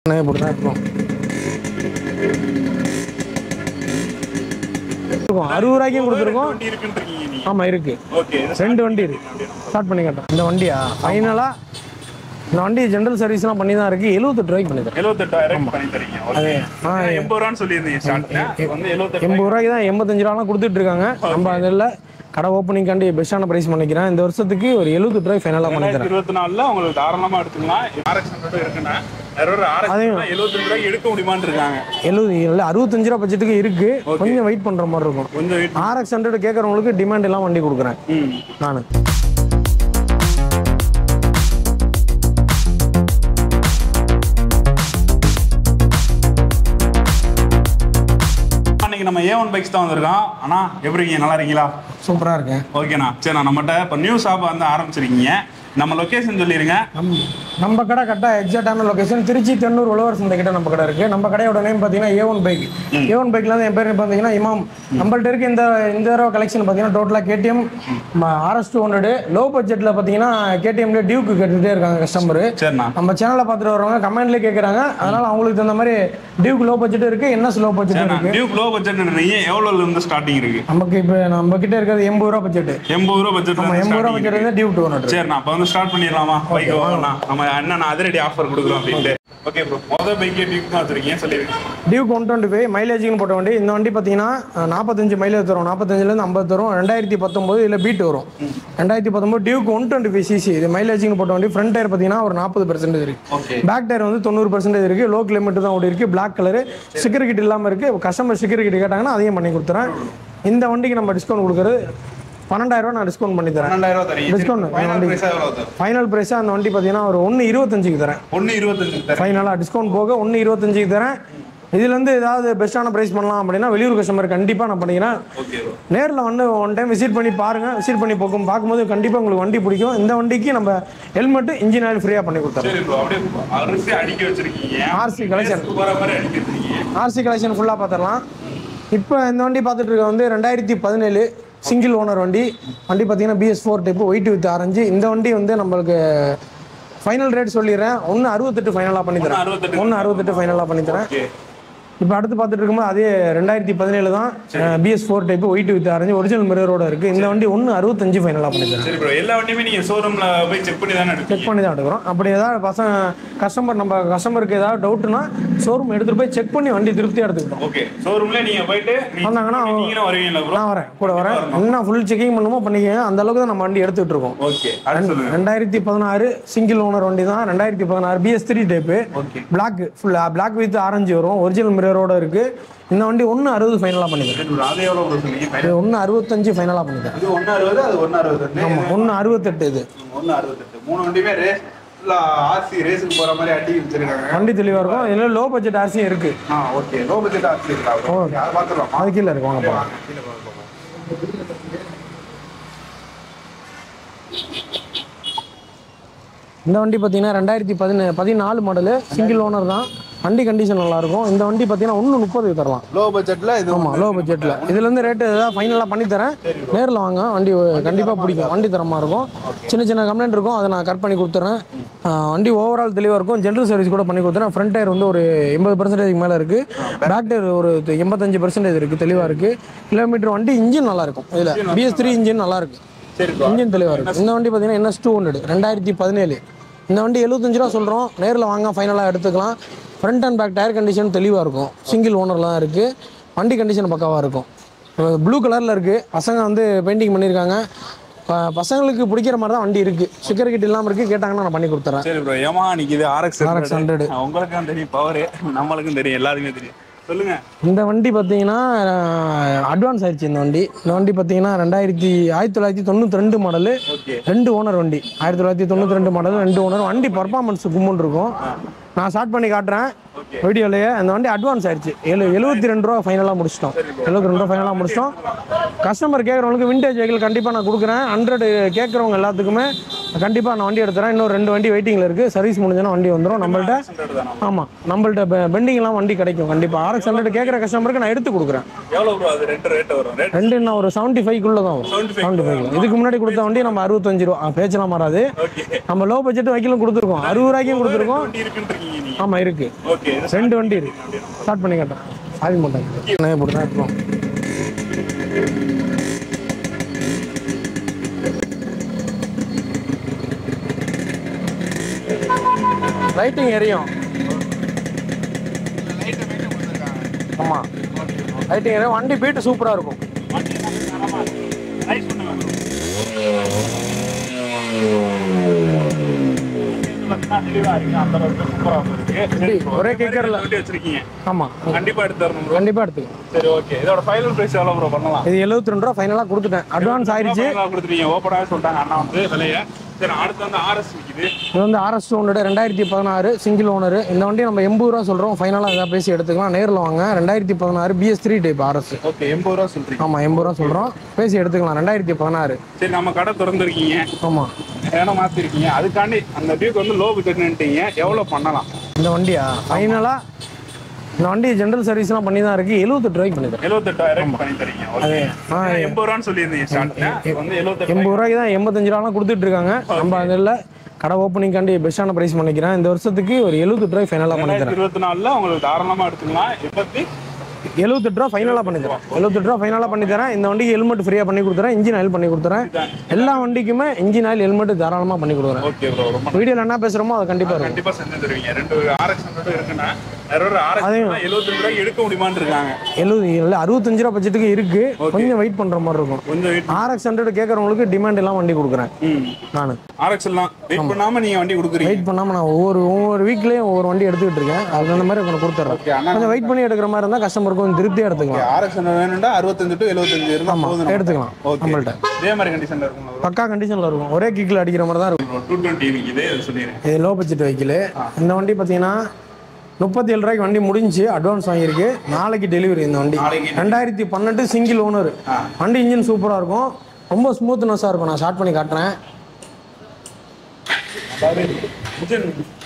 இப்படி தான் இருக்கும் இருக்கும் அறுபது ரூபாய்க்கும் கொடுத்துருக்கோம் வண்டி இருக்குன்றீங்க நீங்க ஆமாம் இருக்கு ஓகே ரெண்டு வண்டி இருக்கு ஸ்டார்ட் பண்ணி காட்டேன் இந்த வண்டியா ஃபைனலாக இந்த வண்டி ஜென்ரல் சர்வீஸ்லாம் பண்ணி தான் இருக்கு எழுபத்தெட்டு ரூபாய்க்கு பண்ணி தரேன் எழுபத்தெட்டாயிரம் பண்ணி தரீங்க அது ஆ எண்பது ரூபான்னு சொல்லியிருந்தீங்க ஸ்டார்ட்ல வந்து எழுபத்தெட்டு எண்பது ரூபாய்க்கு தான் எண்பத்தஞ்சு ரூபாலாம் கொடுத்துட்டு இருக்காங்க நம்ம அதில் கடை ஓப்பனிங்காண்டி பெஸ்ட்டான ப்ரைஸ் பண்ணிக்கிறேன் இந்த வருஷத்துக்கு ஒரு எழுபத்தெட்டு ரூபாய் ஃபைனலாக பண்ணி தரேன் இருபத்தி நாலுல உங்களுக்கு தாராளமா எடுத்துக்கலாம் ஆர்எக்ஸ் ஹண்ட்ரட் இருக்குன்னா நிறைய பேர் ஆர்எக்ஸ் எழுபத்தஞ்சு ரூபாய்க்கு எடுக்க முடியுமான்னு இருக்காங்க எழுபது இல்லை அறுபத்தஞ்சு ரூபா பட்ஜெட்டுக்கு இருக்கு கொஞ்சம் வெயிட் பண்ணுற மாதிரி இருக்கும் கொஞ்சம் வெயிட் ஆர்எக்ஸ் ஹண்ட்ரட் கேட்குறவங்களுக்கு டிமாண்ட் எல்லாம் வண்டி கொடுக்குறேன் ம் நான் அன்னைக்கு நம்ம ஏ ஒன் பைக்ஸ் தான் வந்திருக்கோம் அண்ணா எப்படி இருக்கீங்க நல்லா இருக்கீங்களா சூப்பராக இருக்கேன் ஓகேண்ணா சரிண்ணா நம்மகிட்ட இப்போ நியூ ஷாப் வந்து ஆரம்பிச்சிருக்கீங்க நம்ம லொகேஷன் சொல்லிருங்க நம் நம்ம கடை கரெக்டாக எக்ஸாக்டான லொகேஷன் திருச்சி தென்னூர் உழவர் சந்தை கிட்ட நம்ம கடை இருக்கு நம்ம கடையோட நேம் பார்த்தீங்கன்னா A one bike A one பைக்ல இருந்து என் பேர் பார்த்தீங்கன்னா இமாம் நம்மள்ட்ட இருக்க இந்த இந்த தடவை கலெக்ஷன் பார்த்தீங்கன்னா டோட்டலாக KTM RS two hundred low பட்ஜெட்டில் பார்த்தீங்கன்னா கேடிஎம்ல டியூக்கு கேட்டுகிட்டே இருக்காங்க கஸ்டமர் சரிண்ணா நம்ம சேனலை பார்த்துட்டு வரவங்க கமெண்ட்லேயே கேட்குறாங்க அதனால அவங்களுக்கு தகுந்த மாதிரி டியூக் லோ பட்ஜெட் இருக்கு என்எஸ் லோ பட்ஜெட் சரிண்ணா இருக்கு டியூக் லோ பட்ஜெட்ன்றீங்க எவ்வளோல இருந்து ஸ்டார்டிங் இருக்கு நமக்கு இப்போ நம்ம கிட்ட இருக்கிறது எண்பது ரூபா பட்ஜெட் எண்பது ரூபா பட்ஜெட் எண்பது ரூபா பட்ஜெட் வந்து டியூக் டூ ஹண்ட்ரட் சரிண்ணா அப்போ வந்து ஸ்டார்ட் பண்ணிடலாமா பைக் வாங்கலாம் நம்ம என்னென்ன அதிரடி ஆஃபர் கொடுக்குறோம் அப்படின்ட்டு ஓகே ப்ரோ மொதல் பைக்கே டியூக் தான் வச்சிருக்கீங்க சொல்லிடுங்க டியூக் ஒன் டுவெண்ட்டி ஃபைவ் மைலேஜுக்கு போட்ட வண்டி இந்த வண்டி பார்த்தீங்கன்னா அஹ், நாற்பத்தஞ்சு மைலேஜ் தரும் நாற்பத்தஞ்சிலேருந்து ஐம்பது தரும் ரெண்டாயிரத்தி பத்தொம்போது இதில் பீட் வரும் ரெண்டாயிரத்தி பத்தொம்போது Duke one twenty five CC இது மைலேஜுக்கு போட்ட வண்டி ஃப்ரண்ட் டயர் பார்த்தீங்கன்னா ஒரு நாற்பது பர்சன்டேஜ் இருக்கு ஓகே பேக் டயர் வந்து தொண்ணூறு பர்சன்டேஜ் இருக்கு லோ கிலோமீட்டர் தான் ஓடி இருக்கு பிளாக் கலரு ஸ்டிக்கர் கிட் இல்லாமல் இருக்கு கஸ்டமர் ஸ்டிக்கர் கிட் கேட்டாங்கன்னா அதையும் பண்ணி கொடுத்துறேன் இந்த வண்டிக்கு நம்ம டிஸ்கவுண்ட் கொடுக்குறது பன்னெண்டாயிரம் ரூபா நான் டிஸ்கவுண்ட் பண்ணி தரேன் பன்னெண்டாயிரம் ரூபா தரீங்க Discount. ஃபைனல் வண்டி. ப்ரைஸ் எவ்வளோ தரும் ஃபைனல் ப்ரைஸாக அந்த வண்டி பார்த்தீங்கன்னா ஒரு ஒன்று இருபத்தஞ்சுக்கு தரேன் ஒன்று இருபத்தஞ்சு தரேன் ஃபைனலாக டிஸ்கவுண்ட் போக ஒன்று இருபத்தஞ்சுக்கு தரேன் இதுலேருந்து ஏதாவது பெஸ்ட்டான ப்ரைஸ் பண்ணலாம் அப்படின்னா வெளியூர் கஸ்டமர் கண்டிப்பாக நான் பண்ணிக்கிறேன் ஓகே ப்ரோ நேரில் வந்து ஒன் டைம் விசிட் பண்ணி பாருங்கள் விசிட் பண்ணி போக்கும் பார்க்கும்போது கண்டிப்பாக உங்களுக்கு வண்டி பிடிக்கும் இந்த வண்டிக்கு நம்ம ஹெல்மெட்டு இன்ஜின் ஆயில் ஃப்ரீயாக பண்ணி கொடுத்துறோம் சரி ப்ரோ அப்படியே அரிசி அடிக்க வச்சிருக்கீங்க RC collection. போகிற மாதிரி அடிக்க வச்சிருக்கீங்க ஆர்சி கலெக்ஷன் ஃபுல்லாக பார்த்துடலாம் இப்போ இந்த வண்டி பார்த்துட்டு இருக்க வந்து ரெண்டாயிரத்தி பதினேழு சிங்கிள் ஓனர் வண்டி வண்டி பார்த்தீங்கன்னா BS four type white with orange இந்த வண்டி வந்து நம்மளுக்கு ஃபைனல் ரேட் சொல்லிடுறேன் ஒன்று அறுபத்தெட்டு ஃபைனலாக பண்ணி தரேன் அறுபத்தெட்டு ஒன்று அறுபத்தெட்டு ஃபைனலாக பண்ணி தரேன் ஓகே இப்போ அடுத்து பார்த்துட்டு இருக்கும்போது அதே ரெண்டாயிரத்தி பதினேழு தான் BS four type white with orange original மிரரோட இருக்கு இந்த வண்டி ஒன்று அறுபத்தஞ்சு ஃபைனலாக பண்ணிக்கிறேன் சரி ப்ரோ எல்லா வண்டியுமே நீங்க ஷோரூம்ல போய் செக் பண்ணி தானே செக் எடுப்பீங்க பண்ணி தான் எடுக்கிறோம் அப்படி ஏதாவது பசங்க கஸ்டமர் நம்ம கஸ்டமருக்கு ஏதாவது டவுட்னா ஷோரூம் எடுத்துகிட்டு போய் செக் பண்ணி வண்டி திருப்தியாக எடுத்துக்கிட்டோம் ஓகே ஷோரூம்ல நீங்க போயிட்டு நீங்க வந்தாங்கன்னா அவங்க- நீங்களும் வருவீங்களா ப்ரோ நான் வரேன் கூட வரேன் என்ன ஃபுல் செக்கிங் பண்ணுமோ பண்ணிக்கங்க அந்த அளவுக்கு தான் நம்ம வண்டி எடுத்துக்கிட்டு இருக்கோம் ஓகே அடுத்து சொல்லுங்க ரெண்டாயிரத்தி பதினாறு சிங்கிள் ஓனர் வண்டி தான் ரெண்டாயிரத்தி பதினாறு BS three type okay black full black with orange வரும் ஒரிஜினல் மிரரோட இருக்கு இந்த வண்டி ஒன்று அறுபது ஃபைனலாக பண்ணிக்கிறேன் சரி bro, அது எவ்வளவு ப்ரோ சொன்னீங்க இது ஒன்று அறுபத்தஞ்சு ஃபைனலாக பண்ணிக்கிறேன் இது ஒன்று அறுபது அது ஒன்று அறுபது ஆமாம் ஒன்று அறுபத்தெட்டு இது ஒன்று அறுபத்தெட்டு மூணு வண்டியுமே ரேஸ் ஆர்சி ரேஸுக்கு போற மாதிரி அடி வச்சிருக்காங்க வண்டி தெளிவாக இருக்கும் இதில் லோ பட்ஜெட் ஆர்சியும் இருக்கு ஆ ஓகே லோ பட்ஜெட் ஆர்சி இருக்கா bro? ஓகே. அதை பார்த்துடலாமா அது கீழே இருக்கு வாங்க போகலாம் கீழே பார்க்கலாம். இந்த வண்டி பார்த்தீங்கன்னா ரெண்டாயிரத்தி பதினே பதினாலு மாடலு சிங்கிள் ஓனர் தான் வண்டி கண்டிஷன் நல்லா இருக்கும் இந்த வண்டி பார்த்தீங்கன்னா ஒன்று முப்பதுக்கு தரலாம் லோ பட்ஜெட்ல இது ஆமாம் லோ பட்ஜெட்டில் இதுலேருந்து ரேட்டு ஏதாவது ஃபைனலாக பண்ணி தரேன் நேரில் வாங்க வண்டி கண்டிப்பாக பிடிக்கும் வண்டி தரமாக இருக்கும் சின்ன சின்ன கம்ப்ளைண்ட் இருக்கும் அதை நான் கட் பண்ணி கொடுத்துறேன் ஆஹ் வண்டி ஓவரால் தெளிவாக இருக்கும் ஜென்ரல் சர்வீஸ் கூட பண்ணி கொடுத்துறேன் ஃப்ரண்ட் டயர் வந்து ஒரு எண்பது பர்சன்டேஜ் மேலே இருக்குது பேக் டயர் ஒரு எண்பத்தஞ்சு பர்சன்டேஜ் இருக்குது தெளிவாக இருக்குது கிலோமீட்டர் வண்டி இன்ஜின் நல்லா இருக்கும் இதில் பிஎஸ் த்ரீ இன்ஜின் நல்லா இருக்கு சரி bro. இன்ஜின் தெளிவாக இருக்கும் இந்த வண்டி பார்த்தீங்கன்னா என்எஸ் டூ ஹண்ட்ரட் ரெண்டாயிரத்தி பதினேழு இந்த வண்டி எழுபத்தஞ்சு ரூபா சொல்கிறோம் நேரில் வாங்க ஃபைனலாக எடுத்துக்கலாம் front and back tyre condition தெளிவாக இருக்கும் சிங்கிள் ஓனர்லாம் இருக்குது வண்டி கண்டிஷன் பக்காவாக இருக்கும் ப்ளூ கலரில் இருக்குது பசங்க வந்து பெயிண்டிங் பண்ணியிருக்காங்க ப- பசங்களுக்கு பிடிக்கிற மாதிரி தான் வண்டி இருக்குது ஸ்டிக்கர் கிட் இல்லாமல் இருக்குது கேட்டாங்கன்னா நான் பண்ணி கொடுத்துறேன் சரி ப்ரோ ஏமா நிக்குது ஆர்எக்ஸ் RX 100. உங்களுக்கும் தெரியும் பவர் நம்மளுக்கும் தெரியும் எல்லாருக்குமே தெரியும் சொல்லுங்க இந்த வண்டி பார்த்தீங்கன்னா அட்வான்ஸ் ஆயிடுச்சு இந்த வண்டி இந்த வண்டி பார்த்தீங்கன்னா ரெண்டாயிரத்தி ஆயிரத்தி தொள்ளாயிரத்தி தொண்ணூற்றி ரெண்டு மாடலு ஓகே ரெண்டு ஓனர் வண்டி ஆயிரத்தி தொள்ளாயிரத்தி தொண்ணூற்றி ரெண்டு மாடல் ரெண்டு ஓனர் வண்டி பர்ஃபார்மன்ஸ் கும்முன்னு இருக்கும் நான் ஸ்டார்ட் பண்ணி காட்டுறேன் ஓகே வீடியோலயே அந்த வண்டி அட்வான்ஸ் ஆயிடுச்சு எழு எழுபத்தி ரெண்டு ரூபா ஃபைனலாக முடிச்சிட்டோம் எழுபத்தி ரெண்டு ரூபா ஃபைனலாக முடிச்சிட்டோம் கஸ்டமர் கேட்குறவங்களுக்கு விண்டேஜ் வெஹிக்கிள் கண்டிப்பாக நான் கொடுக்குறேன் ஹண்ட்ரட் கேட்குறவங்க எல்லாத்துக்குமே கண்டிப்பாக நான் வண்டி எடுத்துறேன் இன்னும் ரெண்டு வண்டி வெயிட்டிங்கில் இருக்குது சர்வீஸ் முடிஞ்சோன்னா வண்டி வந்துடும் நம்மள்ட்ட ஹண்ட்ரட் தானா ஆமாம் நம்மள்ட்ட பெண்டிங்லாம் வண்டி கிடைக்கும் கண்டிப்பாக ஆர்எக்ஸ் ஹண்ட்ரட் கேட்குற கஸ்டமருக்கு நான் எடுத்து கொடுக்குறேன் எவ்வளவு ப்ரோ அது ரெண்டு ரேட் வரும் ரேட் ரெண்டு நான் ஒரு செவன்ட்டி ஃபைவ்க்குள்ளே தான் வரும் 75 செவன்ட்டி ஃபைவ்ல இதுக்கு முன்னாடி கொடுத்த வண்டி நம்ம அறுபத்தஞ்சு ரூபா ஆ, பேச்செல்லாம் மாறாது ஓகே நம்ம லோ பட்ஜெட் வைக்கலும் கொடுத்துருக்கோம் அறுபது ரூபாய்க்கும் கொடுத்துருக்கோம் வண்டி இருக்குன்றீங்க நீங்க ஆமாம் இருக்கு ஓகே ரெண்டு வண்டி இருக்கு ஸ்டார்ட் பண்ணி கேட்டேன் ஆவி மாட்டாங்க இப்படி தான் இருக்கும் லைட்டிங் எரியும் ஆமாம் லைட்டிங் எரியும் வண்டி பீட்டு சூப்பராக இருக்கும் நைஸ் பண்ணுங்க ஒரே கிக்கர்ல வச்சிருக்கீங்க ஆமாம் கண்டிப்பா எடுத்து தரணும் bro. கண்டிப்பாக எடுத்துக்கலாம் சரி ஓகே இதோட ஃபைனல் பிரைஸ் எவ்வளவு ப்ரோ பண்ணலாம் இது எழுபத்தி ரெண்டு ரூபா ஃபைனலாக கொடுத்துட்டேன் அட்வான்ஸ் ஆயிடுச்சு கொடுத்துருக்கீங்க ஓப்பனாவே சொல்லிட்டாங்க அண்ணா வந்து விலைய சரி அடுத்து வந்து ஆர்எஸ் விக்குது இது வந்து ஆர்எஸ் டூ ரெண்டாயிரத்தி பதினாறு சிங்கிள் ஓனர் இந்த வண்டி நம்ம எண்பது ரூபா சொல்கிறோம் ஃபைனலாக எதாவது பேசி எடுத்துக்கலாம் நேரில் வாங்க ரெண்டாயிரத்தி பதினாறு BS three type RS okay எண்பது ரூபா சொல்றீங்க ஆமாம் எண்பது ரூபா சொல்கிறோம் பேசி எடுத்துக்கலாம் ரெண்டாயிரத்தி பதினாறு சரி நம்ம கடை திறந்துருக்கீங்க ஆமாம் இடம் மாத்திருக்கீங்க அதுக்காண்டி அந்த டியூக்கு வந்து லோ பட்ஜெட்னுட்டீங்க எவ்வளவு பண்ணலாம் இந்த வண்டியா ஃபைனலாக இந்த வண்டி ஜென்ரல் சர்வீஸ்லாம் பண்ணி தான் இருக்குது எழுபத்தெட்டு ரூபாய்க்கு பண்ணி தரேன் எழுபத்தெட்டாயிரம் பண்ணி தரீங்க ஓகே ஆ எண்பது ரூபான்னு சொல்லியிருந்தீங்க ஸ்டார்ட்ல வந்து எழுபத்தெட்டு எண்பது ரூபாய்க்கு தான் எண்பத்தஞ்சு ரூபாலாம் கொடுத்துட்டு இருக்காங்க நம்ம அதில் கடை ஓப்பனிங்காண்டி பெஸ்ட்டான ப்ரைஸ் பண்ணிக்கிறேன் இந்த வருஷத்துக்கு ஒரு எழுபத்தெட்டு ரூபாய் ஃபைனலாக பண்ணி தரேன் ரெண்டாயிரத்தி இருபத்தி நாலுல உங்களுக்கு தாராளமா எடுத்துக்கலாம் எப்பத்தி எழுபத்தெட்டு ரூபா ஃபைனலாக பண்ணி தரேன் எழுபத்தெட்டு ரூபா ஃபைனலாக பண்ணி தரேன் இந்த வண்டிக்கு ஹெல்மெட் ஃப்ரீயாக பண்ணி கொடுத்துறேன் இன்ஜின் ஆயில் பண்ணி கொடுத்துறேன் எல்லா வண்டிக்குமே இன்ஜின் ஆயில் ஹெல்மெட் தாராளமாக பண்ணி கொடுக்குறேன் ஓகே ப்ரோ ரொம்ப வீடியோவில் என்ன பேசுகிறோமோ அது கண்டிப்பாக இருக்கும் கண்டிப்பா செஞ்சு தருவீங்க ரெண்டு ஆர்எக்ஸ் ஹண்ட்ரட் இருக்குன்னா வேற ஒரு ஆர்எக்ஸ் எழுபத்தஞ்சு ரூபாய்க்கு எடுக்க முடியுமான்னு இருக்காங்க எழுபது இல்லை அறுபத்தஞ்சு ரூபா பட்ஜெட்டுக்கு இருக்கு கொஞ்சம் வெயிட் பண்ணுற மாதிரி இருக்கும் கொஞ்சம் வெயிட் ஆர்எக்ஸ் ஹண்ட்ரட் கேட்குறவங்களுக்கு டிமாண்ட் எல்லாம் வண்டி கொடுக்குறேன் ம் நான் ஆர்எக்ஸ் எல்லாம் வெயிட் பண்ணாம நீங்க வண்டி கொடுக்குறீங்க வெயிட் பண்ணாமல் நான் ஒவ்வொரு ஒவ்வொரு வீக்லேயும் ஒவ்வொரு வண்டி எடுத்துக்கிட்டு இருக்கேன் அது அந்த மாதிரி கொஞ்சம் கொடுத்துட்றேன் ஓகே அண்ணா கொஞ்சம் வெயிட் பண்ணி எடுக்கிற மாதிரி இருந்தால் கஸ்டமருக்கு கொஞ்சம் திருப்தியாக எடுத்துக்கலாம் ஆர்எக்ஸ் ஹண்ட்ரட் வேணும்டா அறுபத்தஞ்சு டு எழுபத்தஞ்சு இருந்தா போதும் நமக்கு. எடுத்துக்கலாம் ஓகே நம்மள்ட்ட இதே மாதிரி கண்டிஷன்ல இருக்கும் பக்கா கண்டிஷனில் இருக்கும் ஒரே கிக்கில் அடிக்கிற மாதிரி தான் இருக்கும் டூ டுவெண்ட்டி இதே சொல்லிடுறேன் இது லோ பட்ஜெட் வெஹிக்கிள் இந்த வண்டி பார்த்தீங்கன்னா முப்பத்தி ஏழு ரூபாய்க்கு வண்டி முடிஞ்சு அட்வான்ஸ் வாங்கியிருக்கு நாளைக்கு டெலிவரி இந்த வண்டி நாளைக்கு ரெண்டாயிரத்தி பன்னெண்டு சிங்கிள் ஓனர் வண்டி இன்ஜின் சூப்பராக இருக்கும் ரொம்ப ஸ்மூத்னஸாக இருக்கும் நான் ஸ்டார்ட் பண்ணி காட்டுறேன் அதாவது இன்ஜின்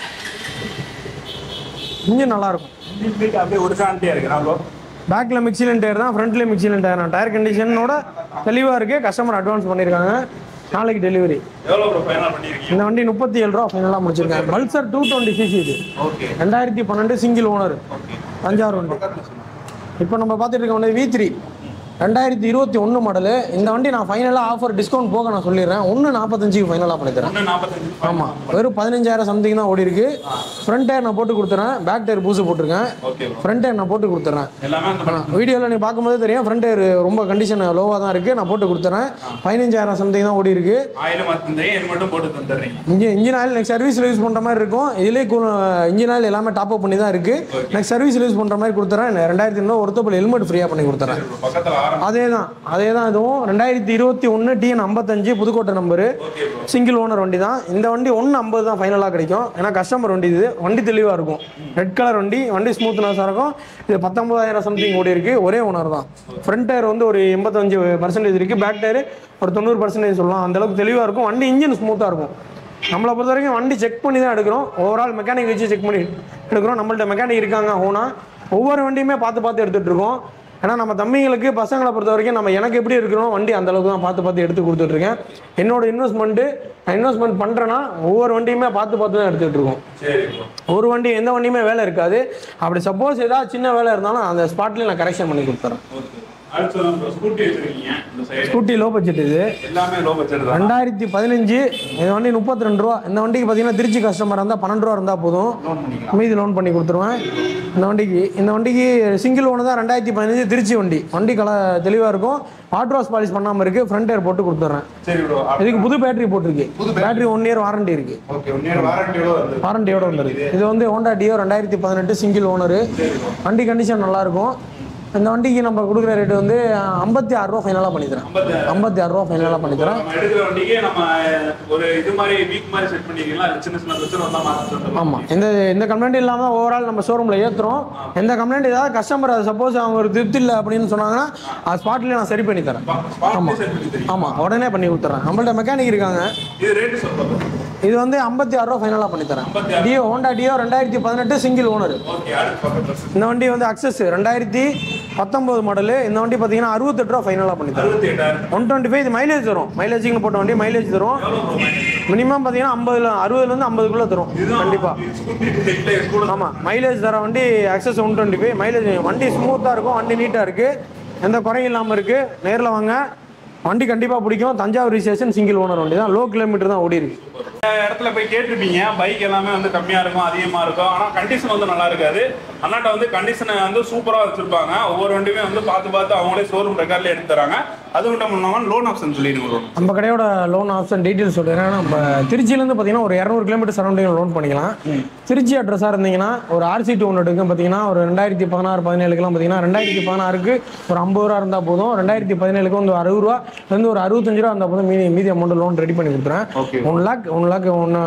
இன்ஜின் நல்லா இருக்கும் இன்ஜின் அப்படியே ஒரு சாண்டியா இருக்கு ப்ரோ பேக்கில் மிக்சிலன் டயர் தான் ஃப்ரண்ட்லேயும் மிக்சிலன் டயர் தான் டயர் கண்டிஷனோட தெளிவாக இருக்குது கஸ்டமர் அட்வான்ஸ் பண்ணியிருக்காங்க நாளைக்கு டெலிவரி எவ்வளவு ப்ரோ ஃபைனல் பண்ணிருக்கீங்க இந்த வண்டி முப்பத்தி ஏழு ரூபா ஃபைனலாக முடிச்சிருக்கேன் பல்சர் டூ டுவெண்ட்டி சிசி இது ஓகே ரெண்டாயிரத்தி பன்னெண்டு சிங்கிள் ஓனர் தஞ்சாவூர் வண்டி இப்போ நம்ம பார்த்துட்டு இருக்க வண்டி வி த்ரீ ரெண்டாயிரத்தி இருபத்தி ஒன்று மாடலு இந்த வண்டி நான் ஃபைனலாக ஆஃபர் டிஸ்கவுண்ட் போக நான் சொல்லிடுறேன் ஒன்று நாற்பத்தஞ்சுக்கு ஃபைனலாக பண்ணித்தரேன் ஒன்று நாற்பத்தஞ்சு ஆமாம் வெறும் பதினஞ்சாயிரம் சம்திங் தான் ஓடி இருக்கு ஃப்ரண்ட் டயர் நான் போட்டு கொடுத்துறேன் பேக் டயர் பூசு போட்டிருக்கேன் ஓகே ப்ரோ ஃப்ரண்ட் டயர் நான் போட்டு கொடுத்துறேன் எல்லாமே அந்த வீடியோவில் நீ பார்க்கும்போது தெரியும் ஃப்ரண்ட் டயர் ரொம்ப கண்டிஷன் லோவாக தான் இருக்குது நான் போட்டு கொடுத்துறேன் பதினஞ்சாயிரம் சம்திங் தான் ஓடி இருக்கு ஆயிரம் மத்த இது மட்டும் போட்டு தந்துடுறீங்க இன்ஜின் இன்ஜின் ஆயில் நெக்ஸ்ட் சர்வீஸில் யூஸ் பண்ணுற மாதிரி இருக்கும் இதுலேயே இன்ஜின் ஆயில் எல்லாமே டாப் அப் பண்ணி தான் இருக்குது நெக்ஸ்ட் சர்வீஸில் யூஸ் பண்ணுற மாதிரி கொடுத்துறேன் ரெண்டாயிரத்தி ஐநூறு ஒருத்தப்பல் ஹெல்மெட் ஃப்ரீயாக பண்ணி கொடுத்துறேன் ப்ரோ பக்கத்துல ஆரம்பி அதே தான் அதே தான் இதுவும் ரெண்டாயிரத்தி இருபத்தி ஒன்று டிஎன் ஐம்பத்தஞ்சு Pudukkottai number okay bro single owner வண்டி தான் இந்த வண்டி ஒன்று ஐம்பது தான் ஃபைனலாக கிடைக்கும் ஏன்னா கஸ்டமர் வண்டி இது வண்டி தெளிவாக இருக்கும் ரெட் கலர் வண்டி வண்டி ஸ்மூத்னஸாக இருக்கும் இது பத்தொம்பதாயிரம் சம்திங் ஓடி இருக்கு ஒரே ஓனர் தான் ஃப்ரண்ட் டயர் வந்து ஒரு எண்பத்தஞ்சு பர்சன்டேஜ் இருக்குது பேக் டயர் ஒரு தொண்ணூறு பர்சன்டேஜ் சொல்லலாம் அந்த அளவுக்கு தெளிவாக இருக்கும் வண்டி இன்ஜின் ஸ்மூத்தாக இருக்கும் நம்மளை பொறுத்த வரைக்கும் வண்டி செக் பண்ணி தான் எடுக்கிறோம் ஓவரால் மெக்கானிக் வச்சு செக் பண்ணி எடுக்கிறோம் நம்மள்ட்ட மெக்கானிக் இருக்காங்க ஓனா ஒவ்வொரு வண்டியுமே பார்த்து பார்த்து எடுத்துகிட்டு இருக்கோம் ஏன்னா நம்ம தம்பிங்களுக்கு பசங்களை பொறுத்த வரைக்கும் நம்ம எனக்கு எப்படி இருக்கிறோம் வண்டி அந்த அளவுக்கு தான் பார்த்து பார்த்து எடுத்து கொடுத்துட்ருக்கேன் என்னோட இன்வெஸ்ட்மெண்ட்டு நான் இன்வெஸ்ட்மெண்ட் பண்ணுறேன்னா ஒவ்வொரு வண்டியுமே பார்த்து பார்த்து தான் எடுத்துகிட்டு இருக்கோம் சரி ப்ரோ ஒரு வண்டி எந்த வண்டியுமே வேலை இருக்காது அப்படி சப்போஸ் ஏதாவது சின்ன வேலை இருந்தாலும் அந்த ஸ்பாட்லேயே நான் கரெக்ஷன் பண்ணி கொடுத்துறேன் ஓகே அடுத்து வந்து ப்ரோ ஸ்கூட்டி வச்சிருக்கீங்க இந்த சைடு ஸ்கூட்டி லோ பட்ஜெட் இது எல்லாமே லோ பட்ஜெட் தான் ரெண்டாயிரத்தி பதினஞ்சு இந்த வண்டி முப்பத்தி ரெண்டு ரூபா இந்த வண்டிக்கு பார்த்தீங்கன்னா திருச்சி கஸ்டமர் இருந்தால் பன்னெண்டு ரூபா இருந்தால் போதும் லோன் பண்ணிக்கலாம் மீதி லோன் பண்ணி கொடுத்துருவேன் இந்த வண்டிக்கு இந்த வண்டிக்கு சிங்கிள் ஓனர் தான் ரெண்டாயிரத்தி பதினஞ்சு திருச்சி வண்டி வண்டி கல தெளிவாக இருக்கும் வாட்டர் வாஷ் பாலிஷ் பண்ணாமல் இருக்குது ஃப்ரண்ட் டயர் போட்டு கொடுத்துட்றேன் சரி ப்ரோ இதுக்கு புது பேட்டரி போட்டிருக்கு பேட்டரி ஒன் இயர் வாரண்டி இருக்குது ஓகே ஒன் இயர் வாரண்டியோட வந்து வாரண்டியோட வந்துருக்கு இது வந்து ஹோண்டா டியோ ரெண்டாயிரத்தி பதினெட்டு சிங்கிள் ஓனரு வண்டி கண்டிஷன் நல்லாயிருக்கும் இந்த வண்டிக்கு நம்ம கொடுக்குற ரேட்டு வந்து ஐம்பத்தி ஆறு ரூபா ஃபைனலாக பண்ணி தரேன் ஐம்பத்தி ஐம்பத்தி ஆறு ரூபா ஃபைனலாக பண்ணி தரேன் நம்ம எடுக்கிற வண்டிக்கு நம்ம ஒரு இது மாதிரி வீக் மாதிரி செட் பண்ணிக்கலாம் இல்ல சின்ன சின்ன பிரச்சனை வந்தா மாத்தி தந்துடலாம். ஆமாம் எந்த எந்த கம்ப்ளைண்ட் இல்லாமல் ஓவரால் நம்ம ஷோரூமில் ஏற்றுறோம் எந்த கம்ப்ளைண்ட் ஏதாவது கஸ்டமர் அது சப்போஸ் அவங்க ஒரு திருப்தி இல்லை அப்படின்னு சொன்னாங்கன்னா அது ஸ்பாட்லேயே நான் சரி பண்ணி தரேன் ஸ்பாட்லயே செட் பண்ணி தெரியும் ஆமாம் உடனே பண்ணி கொடுத்துறேன் நம்மள்ட்ட மெக்கானிக் இருக்காங்க இது ரேட்டு சொல்லுங்க இது வந்து ஐம்பத்தி ஆறு ரூபா ஃபைனலாக பண்ணி தரேன் டியோ ஹோண்டா டியோ ரெண்டாயிரத்தி பதினெட்டு சிங்கிள் ஓனர் ஓகே அடுத்து பக்கத்துல இந்த வண்டி வந்து அக்சஸ் ரெண்டாயிரத்தி பத்தொம்போது மாடலு இந்த வண்டி பார்த்தீங்கன்னா அறுபத்தெட்டு ரூபா ஃபைனலாக பண்ணி தரேன் அறுபத்தி எட்டாயிரம் ஒன் டுவெண்ட்டி ஃபைவ் இது மைலேஜ் தரும் மைலேஜிங் போட்ட வண்டி மைலேஜ் தரும் மினிமம் பார்த்தீங்கன்னா ஐம்பதுல அறுபதுலேருந்து ஐம்பதுக்குள்ளே தரும் கண்டிப்பாக ஸ்கூட்டி டெக்லைஸ் கூட ஆமாம் மைலேஜ் தர வண்டி Access one twenty five mileage வண்டி ஸ்மூத்தாக இருக்கும் வண்டி நீட்டாக இருக்குது எந்த குறையும் இல்லாமல் இருக்குது நேரில் வாங்க வண்டி கண்டிப்பாக பிடிக்கும் தஞ்சாவூர் ரிஜிஸ்ட்ரேஷன் சிங்கிள் ஓனர் வண்டி தான் லோ கிலோமீட்டர் தான் ஓடி இருக்கு இந்த இடத்துல போய் கேட்டிருப்பீங்க பைக் எல்லாமே வந்து கம்மியா இருக்கும் அதிகமா இருக்கும் ஆனா கண்டிஷன் வந்து நல்லா இருக்காது அண்ணாட்ட வந்து கண்டிஷனை வந்து சூப்பரா வச்சிருப்பாங்க ஒவ்வொரு வண்டியுமே வந்து பார்த்து பார்த்து அவங்களே ஷோரூம் ரெக்கார்ட்ல எடுத்து தராங்க அது மட்டும் இல்லாம லோன் ஆப்ஷன் சொல்லிடுங்க லோன் நம்ம கடையோட லோன் ஆப்ஷன் டீட்டெயில்ஸ் சொல்லிடுறேன் நம்ம திருச்சியிலேருந்து பார்த்தீங்கன்னா ஒரு இரநூறு கிலோமீட்டர் சரௌண்டிங் லோன் பண்ணிக்கலாம் திருச்சி அட்ரஸாக இருந்தீங்கன்னா ஒரு ஆர்சி டூ ஒன்று பார்த்தீங்கன்னா ஒரு ரெண்டாயிரத்தி பதினாறு பதினேழுக்குலாம் பார்த்தீங்கன்னா ரெண்டாயிரத்தி பதினாறுக்கு ஒரு ஐம்பது ரூபா இருந்தால் போதும் ரெண்டாயிரத்தி பதினேழுக்கு வந்து ஒரு அறுபது ரூபா இருந்து ஒரு அறுபத்தஞ்சு ரூபா இருந்தால் போதும் மீதி மீதி அமௌண்ட் லோன் ரெடி பண்ணி கொடுத்துறேன் Okay. One lakh one lakh ஒன்று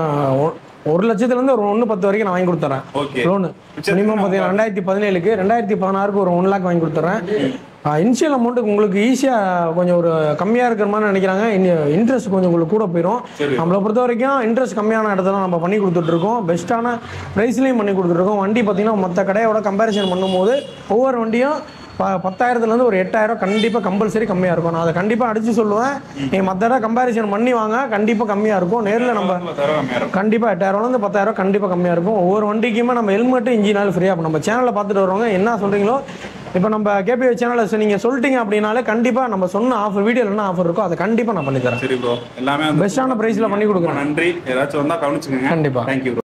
ஒரு லட்சத்துலேருந்து ஒரு ஒன்று பத்து வரைக்கும் நான் வாங்கி கொடுத்துறேன் ஓகே லோனு மினிமம் பார்த்தீங்கன்னா ரெண்டாயிரத்தி பதினேழுக்கு ரெண்டாயிரத்தி பதினாறுக்கு ஒரு ஒன் லேக் வாங்கி கொடுத்துட்றேன் இனிஷியல் அமௌண்ட்டுக்கு உங்களுக்கு ஈஸியாக கொஞ்சம் ஒரு கம்மியாக இருக்கிற மாதிரி நினைக்கிறாங்க இன்ட்ரெஸ்ட் கொஞ்சம் உங்களுக்கு கூட போயிடும் சரி. நம்மளை பொறுத்த வரைக்கும் இன்ட்ரெஸ்ட் கம்மியான இடத்துல நம்ம பண்ணி கொடுத்துட்ருக்கோம் பெஸ்ட்டான ப்ரைஸ்லையும் பண்ணி கொடுத்துட்ருக்கோம் வண்டி பார்த்தீங்கன்னா மற்ற கடையோட கம்பேரிசன் பண்ணும்போது ஒவ்வொரு வண்டியும் ப பத்தாயிரத்துலேருந்து ஒரு எட்டாயிரம் கண்டிப்பாக கம்பல்சரி கம்மியாக இருக்கும் நான் அதை கண்டிப்பாக அடித்து சொல்லுவேன் நீங்கள் மற்ற இடம் கம்பேரிசன் பண்ணி வாங்க கண்டிப்பாக கம்மியாக இருக்கும் நேரில் நம்ம தர கம்மியா இருக்கும் கண்டிப்பாக எட்டாயிரம்லேருந்து பத்தாயிரம் கண்டிப்பாக கம்மியாக இருக்கும் ஒவ்வொரு வண்டிக்குமே நம்ம ஹெல்மெட்டு இன்ஜின் ஆயில் ஃப்ரீயாக நம்ம சேனலில் பார்த்துட்டு வரவங்க என்ன சொல்கிறீங்களோ இப்போ நம்ம கேபிஐ சேனலில் நீங்கள் சொல்லிட்டீங்க அப்படின்னாலே கண்டிப்பாக நம்ம சொன்ன ஆஃபர் வீடியோவில் என்ன ஆஃபர் இருக்கோ அதை கண்டிப்பாக நான் பண்ணி தரேன் சரி ப்ரோ எல்லாமே வந்து பெஸ்ட்டான ப்ரைஸில் பண்ணி கொடுக்குறேன் நன்றி ஏதாச்சும் வந்தா கவனிச்சுக்கோங்க கண்டிப்பா. தேங்க்யூ